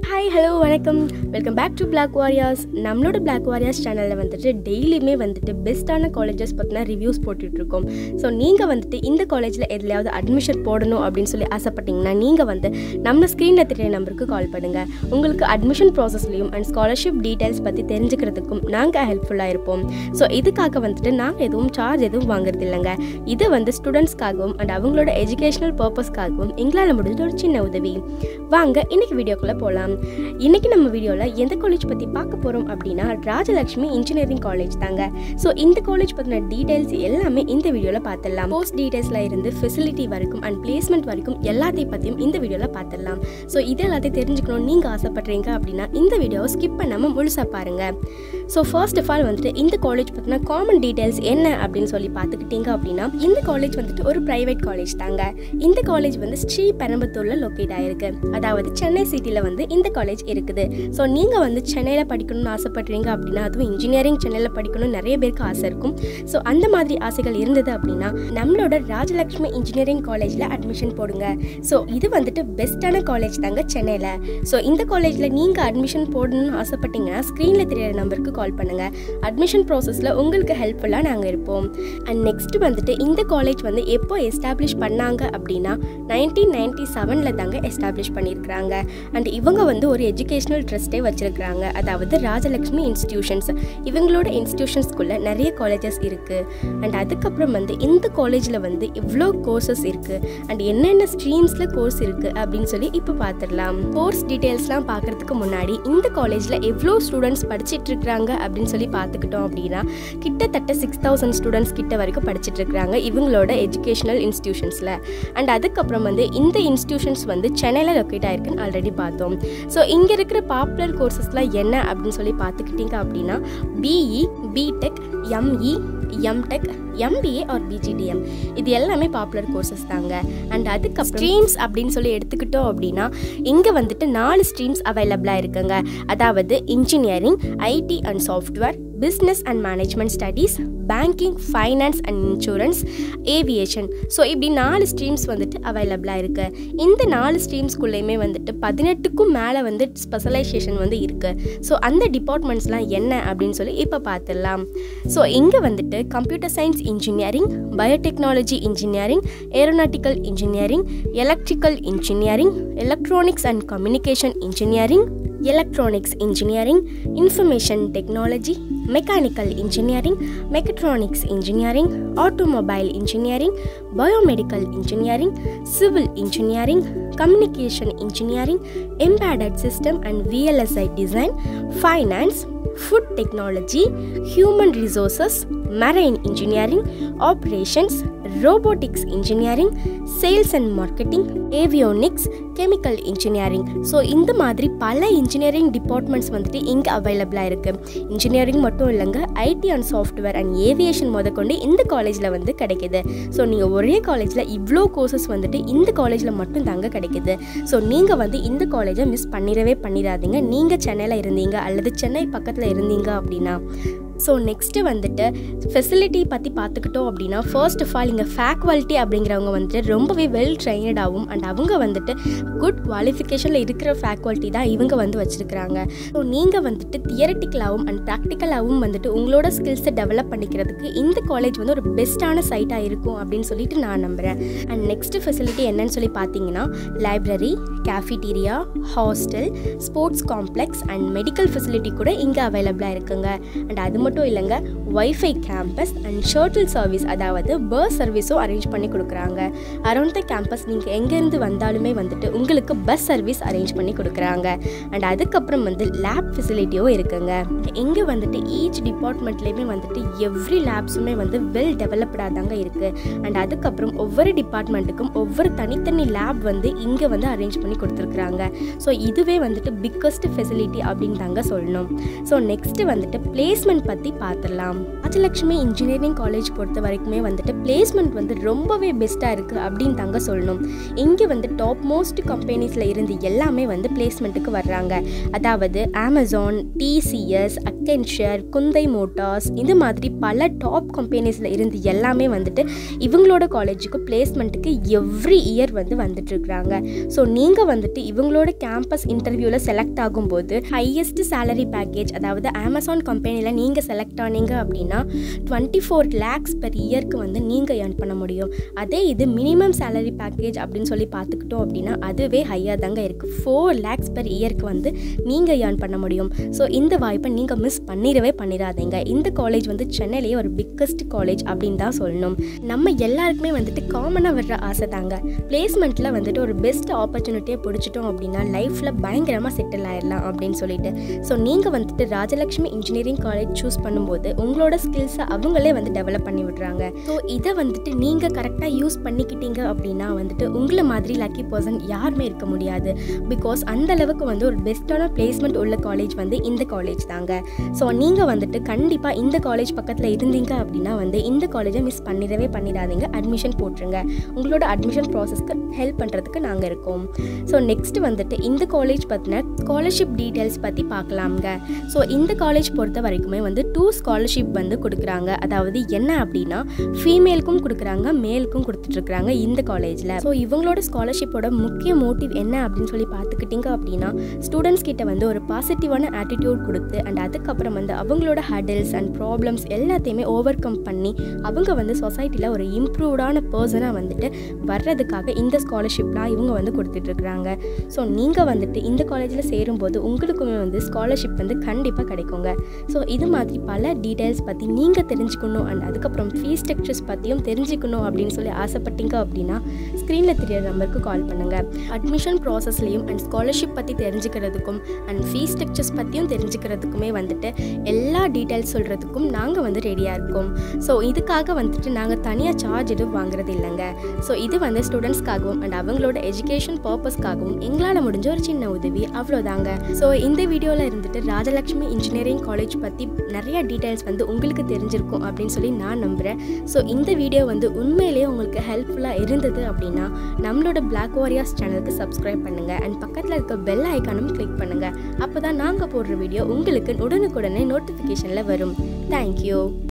hi hello வணக்கம் welcome back to Black warriors நம்மளோட Black வாரியாஸ் சேனலில் வந்துட்டு டெய்லியுமே வந்துட்டு பெஸ்ட்டான காலேஜஸ் பற்றின ரிவ்யூஸ் போட்டுட்ருக்கோம் ஸோ நீங்கள் வந்துட்டு இந்த காலேஜில் எதுலையாவது அட்மிஷன் போடணும் அப்படின்னு சொல்லி ஆசைப்பட்டீங்கன்னா நீங்கள் வந்து நம்ம ஸ்க்ரீனில் தெரிய நம்பருக்கு கால் பண்ணுங்கள் உங்களுக்கு அட்மிஷன் ப்ராசஸ்லையும் அண்ட் ஸ்காலர்ஷிப் டீட்டெயில்ஸ் பற்றி தெரிஞ்சுக்கிறதுக்கும் நாங்கள் ஹெல்ப்ஃபுல்லாக இருப்போம் ஸோ இதுக்காக வந்துட்டு நாங்கள் எதுவும் சார்ஜ் எதுவும் வாங்குறது இல்லைங்க இது வந்து ஸ்டூடெண்ட்ஸ்க்காகவும் அண்ட் அவங்களோட எஜுகேஷனல் பர்பஸ்க்காகவும் எங்களால் முடிஞ்ச ஒரு சின்ன உதவி வாங்க இன்னைக்கு வீடியோக்குள்ளே போகலாம் இன்னைக்கு நம்ம வீடியோவில் எந்த காலேஜ் பற்றி பார்க்க போகிறோம் அப்படின்னா ராஜலக்ஷ்மி இன்ஜினியரிங் காலேஜ் தாங்க ஸோ இந்த காலேஜ் பற்றின டீடைல்ஸ் எல்லாமே இந்த வீடியோவில் பார்த்துடலாம் போஸ்ட் டீடைல்ஸில் இருந்து ஃபெசிலிட்டி வரைக்கும் அண்ட் பிளேஸ்மெண்ட் வரைக்கும் எல்லாத்தையும் பற்றியும் இந்த வீடியோவில் பார்த்துடலாம் ஸோ இது எல்லாத்தையும் தெரிஞ்சுக்கணும் நீங்கள் ஆசைப்படுறீங்க அப்படின்னா இந்த வீடியோவை ஸ்கிப் பண்ணாமல் முழுசாக பாருங்கள் ஸோ ஃபர்ஸ்ட் ஆஃப் ஆல் வந்துட்டு இந்த காலேஜ் பற்றின காமன் டீடைல்ஸ் என்ன அப்படின்னு சொல்லி பார்த்துக்கிட்டீங்க அப்படின்னா இந்த காலேஜ் வந்துட்டு ஒரு ப்ரைவேட் காலேஜ் தாங்க இந்த காலேஜ் வந்து ஸ்ரீ பெரம்பத்தூரில் லொக்கேட் ஆயிருக்கு அதாவது சென்னை சிட்டியில் வந்து இந்த காலேஜ் இருக்குது ஸோ நீங்கள் வந்து சென்னையில் படிக்கணும்னு ஆசைப்படுறீங்க அப்படின்னா அதுவும் இன்ஜினியரிங் சென்னையில் படிக்கணும்னு நிறைய பேருக்கு ஆசை இருக்கும் ஸோ அந்த மாதிரி ஆசைகள் இருந்தது அப்படின்னா நம்மளோட ராஜலக்ஷ்மி இன்ஜினியரிங் காலேஜில் அட்மிஷன் போடுங்க ஸோ இது வந்துட்டு பெஸ்ட்டான காலேஜ் தாங்க சென்னையில் ஸோ இந்த காலேஜில் நீங்கள் அட்மிஷன் போடணும்னு ஆசைப்பட்டீங்கன்னா ஸ்க்ரீனில் தெரியிற நம்பருக்கு கால் பண்ணுங்கள் அட்மிஷன் ப்ராசஸில் உங்களுக்கு ஹெல்ப்ஃபுல்லாக நாங்கள் இருப்போம் அண்ட் நெக்ஸ்ட் வந்துட்டு இந்த காலேஜ் வந்து எப்போ எஸ்டாப்ளிஷ் பண்ணாங்க அப்படின்னா நைன்டீன் நைன்டி செவனில் தாங்க எஸ்டாப்ளிஷ் பண்ணியிருக்கிறாங்க அண்ட் இவங்க வந்து ஒரு எஜுகேஷ்னல் ட்ரஸ்ட்டே வச்சுருக்கிறாங்க அதாவது ராஜலக்ஷ்மி இன்ஸ்டிடியூஷன்ஸ் இவங்களோட இன்ஸ்டிடியூஷன்ஸ்குள்ளே நிறைய காலேஜஸ் இருக்குது அண்ட் அதுக்கப்புறம் வந்து இந்த காலேஜில் வந்து இவ்வளோ கோர்சஸ் இருக்குது அண்ட் என்னென்ன ஸ்ட்ரீம்ஸில் கோர்ஸ் இருக்குது அப்படின்னு சொல்லி இப்போ பார்த்துடலாம் கோர்ஸ் டீட்டெயில்ஸ்லாம் பார்க்குறதுக்கு முன்னாடி இந்த காலேஜில் எவ்வளோ ஸ்டூடெண்ட்ஸ் படிச்சிட்டு இருக்கிறாங்க அப்படின்னு சொல்லி பார்த்துக்கிட்டோம் அப்படின்னா கிட்டத்தட்ட சிக்ஸ் தௌசண்ட் ஸ்டூடெண்ட்ஸ் கிட்ட வரைக்கும் படிச்சிட்டு இருக்கிறாங்க இவங்களோட எஜுகேஷனல் இன்ஸ்டிடியூஷன்ஸில் அண்ட் அதுக்கப்புறம் வந்து இந்த இன்ஸ்டிடியூஷன்ஸ் வந்து சென்னையில் லொக்கேட் ஆயிருக்குன்னு ஆல்ரெடி பார்த்தோம் ஸோ இங்கே இருக்கிற பாப்புலர் கோர்சஸ்லாம் என்ன அப்படின்னு சொல்லி பார்த்துக்கிட்டீங்க அப்படின்னா BE BTech ME MTech MBA or PGDM இது எல்லாமே பாப்புலர் கோர்சஸ் தாங்க அண்ட் அதுக்கப்புறம் ஸ்ட்ரீம்ஸ் அப்படின்னு சொல்லி எடுத்துக்கிட்டோம் அப்படின்னா இங்கே வந்துட்டு நாலு ஸ்ட்ரீம்ஸ் அவைலபிளாக இருக்குங்க அதாவது engineering IT and software business and management studies banking finance and insurance aviation so இப்படி நாலு ஸ்ட்ரீம்ஸ் வந்துட்டு அவைலபிளாக இருக்குது இந்த நாலு ஸ்ட்ரீம்ஸ்குள்ளேயுமே வந்துட்டு பதினெட்டுக்கும் மேலே வந்து ஸ்பெஷலைசேஷன் வந்து இருக்குது ஸோ அந்த டிபார்ட்மெண்ட்ஸ்லாம் என்ன அப்படின்னு சொல்லி இப்போ பார்த்துடலாம் ஸோ இங்கே வந்துட்டு computer science engineering biotechnology engineering aeronautical engineering electrical engineering electronics and communication engineering electronics engineering information technology mechanical engineering mechatronics engineering automobile engineering biomedical engineering civil engineering communication engineering embedded system and VLSI design finance food technology human resources marine engineering operations robotics engineering sales and marketing avionics chemical engineering so இந்த மாதிரி பல engineering departments வந்துட்டு இங்கே அவைலபிளாக இருக்குது engineering மட்டும் இல்லைங்க IT and software and aviation முதற்கொண்டு இந்த காலேஜில் வந்து கிடைக்குது ஸோ நீங்கள் ஒரே காலேஜில் இவ்வளோ கோர்சஸ் வந்துட்டு இந்த காலேஜில் மட்டும் தாங்க கிடைக்குது ஸோ நீங்கள் வந்து இந்த காலேஜை மிஸ் பண்ணிடவே பண்ணிடாதீங்க நீங்கள் சென்னையில் இருந்தீங்க அல்லது சென்னை பக்கத்தில் இருந்தீங்க அப்படின்னா ஸோ நெக்ஸ்ட்டு வந்துட்டு ஃபெசிலிட்டி பற்றி பார்த்துக்கிட்டோம் அப்படின்னா ஃபர்ஸ்ட் ஆஃப் ஆல் இங்கே ஃபேக்வாலிட்டி அப்படிங்கிறவங்க வந்துட்டு ரொம்பவே வெல் ட்ரைனடாகவும் அண்ட் அவங்க வந்துட்டு குட் குவாலிஃபிகேஷனில் இருக்கிற ஃபேக்வாலிட்டி தான் இவங்க வந்து வச்சுருக்கிறாங்க ஸோ நீங்கள் வந்துட்டு தியரட்டிக்கலாகவும் அண்ட் ப்ராக்டிக்கலாகவும் வந்துட்டு உங்களோட ஸ்கில்ஸை டெவலப் பண்ணிக்கிறதுக்கு இந்த காலேஜ் வந்து ஒரு பெஸ்ட்டான சைட்டாக இருக்கும் அப்படின்னு சொல்லிட்டு நான் நம்புகிறேன் அண்ட் நெக்ஸ்ட் ஃபெசிலிட்டி என்னன்னு சொல்லி பார்த்தீங்கன்னா library cafeteria hostel sports complex and medical facility கூட இங்கே அவைலபிளாக இருக்குங்க அண்ட் அது மட்டும் இல்லைங்க wifi campus and shuttle service அதாவது பஸ் சர்வீஸும் அரேஞ்ச் பண்ணி கொடுக்குறாங்க அரௌண்ட் த கேம்பஸ் நீங்கள் எங்கேருந்து வந்தாலுமே வந்துட்டு உங்களுக்கு பஸ் சர்வீஸ் அரேஞ்ச் பண்ணி கொடுக்குறாங்க அண்ட் அதுக்கப்புறம் வந்து லேப் ஃபெசிலிட்டியும் இருக்குங்க இங்கே வந்துட்டு ஈச் டிபார்ட்மெண்ட்லேயுமே வந்துட்டு எவ்ரி லேப்ஸுமே வந்து வெல் டெவலப்டாக தாங்க இருக்குது அண்ட் அதுக்கப்புறம் ஒவ்வொரு டிபார்ட்மெண்ட்டுக்கும் ஒவ்வொரு தனித்தனி லேப் வந்து இங்கே வந்து அரேஞ்ச் பண்ணி கொடுத்துருக்குறாங்க ஸோ இதுவே வந்துட்டு பிக்கஸ்ட் ஃபெசிலிட்டி அப்படின்னு தாங்க சொல்லணும் ஸோ நெக்ஸ்ட்டு வந்துட்டு பிளேஸ்மெண்ட் பற்றி பற்றி பார்த்துடலாம் ராஜலக்ஷ்மி இன்ஜினியரிங் காலேஜ் பொறுத்த வரைக்குமே வந்துட்டு பிளேஸ்மெண்ட் வந்து ரொம்பவே பெஸ்ட்டாக இருக்குது அப்படின்னு தாங்க சொல்லணும் இங்கே வந்து டாப் மோஸ்ட் கம்பெனிஸில் இருந்து எல்லாமே வந்து பிளேஸ்மெண்ட்டுக்கு வர்றாங்க அதாவது Amazon TCS Accenture Hyundai motors இது மாதிரி பல டாப் கம்பெனிஸில் இருந்து எல்லாமே வந்துட்டு இவங்களோட காலேஜுக்கு பிளேஸ்மெண்ட்டுக்கு எவ்ரி இயர் வந்து வந்துட்டுருக்குறாங்க ஸோ நீங்கள் வந்துட்டு இவங்களோட கேம்பஸ் இன்டர்வியூவில் செலக்ட் ஆகும்போது ஹையஸ்ட் சேலரி பேக்கேஜ் அதாவது அமேசான் கம்பெனியில் நீங்கள் செலக்ட் ஆனீங்க அப்படின்னா டுவெண்ட்டி ஃபோர் லேக்ஸ் பெர் இயர்க்கு வந்து நீங்கள் ஏர்ன் பண்ண முடியும் அதே இது மினிமம் சேலரி பேக்கேஜ் அப்படின்னு சொல்லி பார்த்துக்கிட்டோம் அப்படின்னா அதுவே ஹையாக தாங்க இருக்குது ஃபோர் லேக்ஸ் பெர் இயர்க்கு வந்து நீங்கள் ஏர்ன் பண்ண முடியும் ஸோ இந்த வாய்ப்பை நீங்கள் மிஸ் பண்ணிடவே பண்ணிடாதீங்க இந்த காலேஜ் வந்து சென்னையிலேயே ஒரு பிக்கஸ்ட் காலேஜ் அப்படின்னு தான் சொல்லணும் நம்ம எல்லாருக்குமே வந்துட்டு காமனாக வர்ற ஆசை தாங்க பிளேஸ்மெண்ட்டில் வந்துட்டு ஒரு பெஸ்ட் ஆப்பர்ச்சுனிட்டியை பிடிச்சிட்டோம் அப்படின்னா லைஃப்பில் பயங்கரமாக செட்டில் ஆயிடலாம் அப்படின்னு சொல்லிட்டு ஸோ நீங்கள் வந்துட்டு ராஜலக்ஷ்மி இன்ஜினியரிங் காலேஜ் சூஸ் பண்ணும்போது உங்களோட ஸ்கில்ஸை அவங்களே வந்து டெவலப் பண்ணி விடுறாங்க ஸோ இதை வந்துட்டு நீங்கள் கரெக்டாக யூஸ் பண்ணிக்கிட்டீங்க அப்படின்னா வந்துட்டு உங்களை மாதிரி லக்கி பர்சன் யாருமே இருக்க முடியாது பிகாஸ் அந்த அளவுக்கு வந்து ஒரு பெஸ்ட்டான பிளேஸ்மெண்ட் உள்ள காலேஜ் வந்து இந்த காலேஜ் தாங்க ஸோ நீங்கள் வந்துட்டு கண்டிப்பாக இந்த காலேஜ் பக்கத்தில் இருந்தீங்க அப்படின்னா வந்து இந்த காலேஜை மிஸ் பண்ணிடவே பண்ணிடாதீங்க அட்மிஷன் போட்டுருங்க உங்களோட அட்மிஷன் ப்ராசஸ்க்கு ஹெல்ப் பண்ணுறதுக்கு நாங்கள் இருக்கோம் ஸோ நெக்ஸ்ட் வந்துட்டு இந்த காலேஜ் பற்றின ஸ்காலர்ஷிப் டீட்டெயில்ஸ் பற்றி பார்க்கலாம்ங்க ஸோ இந்த காலேஜ் பொறுத்த வரைக்குமே வந்து டூ ஸ்காலர்ஷிப் வந்து கொடுக்குறாங்க அதாவது என்ன அப்படின்னா ஃபீமேலுக்கும் கொடுக்குறாங்க மேலுக்கும் கொடுத்துட்ருக்குறாங்க இந்த காலேஜில் ஸோ இவங்களோட ஸ்காலர்ஷிப்போட முக்கிய மோட்டிவ் என்ன அப்படின்னு சொல்லி பார்த்துக்கிட்டிங்க அப்படின்னா ஸ்டூடெண்ட்ஸ் கிட்ட வந்து ஒரு பாசிட்டிவான ஆட்டிடியூட் கொடுத்து அண்ட் அதுக்கப்புறம் வந்து அவங்களோட ஹடில்ஸ் அண்ட் ப்ராப்ளம்ஸ் எல்லாத்தையுமே ஓவர் கம் பண்ணி அவங்க வந்து சொசைட்டியில் ஒரு இம்ப்ரூவ்டான பர்சனாக வந்துட்டு வர்றதுக்காக இந்த ஸ்காலர்ஷிப்லாம் இவங்க வந்து கொடுத்துட்ருக்குறாங்க ஸோ நீங்கள் வந்துட்டு இந்த காலேஜில் சேரும்போது உங்களுக்குமே வந்து ஸ்காலர்ஷிப் வந்து கண்டிப்பாக கிடைக்குங்க ஸோ இது மாதிரி பல டீட்டெயில்ஸ் பற்றி நீங்கள் தெரிஞ்சுக்கணும் அண்ட் அதுக்கப்புறம் ஃபீஸ் ஸ்ட்ரக்சர்ஸ் பற்றியும் தெரிஞ்சுக்கணும் அப்படின்னு சொல்லி ஆசைப்பட்டீங்க அப்படின்னா ஸ்க்ரீனில் தெரியற நம்பருக்கு கால் பண்ணுங்கள் அட்மிஷன் ப்ராசஸ்லையும் அண்ட் ஸ்காலர்ஷிப் பற்றி தெரிஞ்சுக்கிறதுக்கும் அண்ட் ஃபீஸ் ஸ்ட்ரக்சர்ஸ் பற்றியும் தெரிஞ்சுக்கிறதுக்குமே வந்துட்டு எல்லா டீட்டெயில்ஸ் சொல்கிறதுக்கும் நாங்கள் வந்து ரெடியாக இருக்கோம் ஸோ இதுக்காக வந்துட்டு நாங்கள் தனியாக சார்ஜ் எதுவும் வாங்குறது இல்லைங்க ஸோ இது வந்து ஸ்டூடெண்ட்ஸ்க்காகவும் அண்ட் அவங்களோட எஜுகேஷன் பர்பஸ்க்காகவும் எங்களால் முடிஞ்ச ஒரு சின்ன உதவி அவ்வளோதாங்க ஸோ இந்த வீடியோவில் இருந்துட்டு ராஜலக்ஷ்மி இன்ஜினியரிங் காலேஜ் பற்றி நிறைய டீட்டெயில்ஸ் வந்து உங்களுக்கு தெரிஞ்சிருக்கும் அப்படின்னு சொல்லி நான் நம்புகிறேன் ஸோ இந்த வீடியோ வந்து உண்மையிலேயே உங்களுக்கு ஹெல்ப்ஃபுல்லாக இருந்தது அப்படின்னா நம்மளோட பிளாக் வாரியாஸ் சேனலுக்கு சப்ஸ்கிரைப் பண்ணுங்கள் அண்ட் பக்கத்தில் இருக்க பெல் ஐக்கானும் கிளிக் பண்ணுங்கள் அப்போ தான் நாங்கள் போடுற வீடியோ உங்களுக்கு உடனுக்குடனே நோட்டிஃபிகேஷனில் வரும் தேங்க்யூ